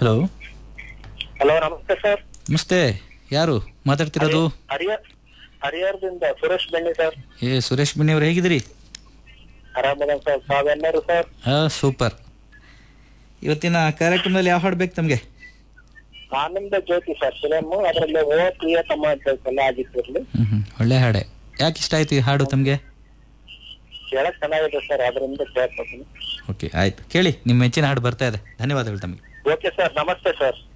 hello hello ನಮಸ್ತೆ sir ನಮಸ್ತೆ ಯಾರು ಮಾತಾಡ್ತಿರೋದು ಹರಿಹರ್ ಹರಿಹರದಿಂದ ಸುರೇಶ್ ಬೆಣ್ಣಿ ಸರ್ ಏ ಸುರೇಶ್ ಬಿನ್ನಿ ಅವ್ರು ಹೇಗಿದ್ದೀರಿ ಆರಾಮದ ಸರ್ ತಾವೆಲ್ಲರೂ ಸರ್ ಹಾ ಸೂಪರ್ ಇವತ್ತಿನ ಕಾರ್ಯಕ್ರಮದಲ್ಲಿ ಯಾವ ಹಾಡು ಬೇಕು ತಮಗೆ ಆನಂದ ಜ್ಯೋತಿ ಸರ್ ಫಿಲಮ್ ಅದರಲ್ಲಿ ಓ ಪ್ರಿಯತಮ ಅಂತ ಎಲ್ಲ ಆಗಿತ್ತಿರ್ಲಿ ಹ್ಮ್ ಹ್ಮ್ ಒಳ್ಳೆ ಹಾಡೆ ಯಾಕೆ ಇಷ್ಟ ಆಯ್ತು ಈ ಹಾಡು ತಮಗೆ ಕೇಳಕ್ ಚೆನ್ನಾಗಿದೆ ಸರ್ ಅದರಿಂದ ಕೇಳ್ಕೊತೀನಿ ಓಕೆ ಆಯ್ತು ಕೇಳಿ ನಿಮ್ಮ ಮೆಚ್ಚಿನ ಹಾಡು ಬರ್ತಾ ಇದೆ ಧನ್ಯವಾದಗಳು ತಮಗೆ ಓಕೆ ಸರ್ ನಮಸ್ತೆ ಸರ್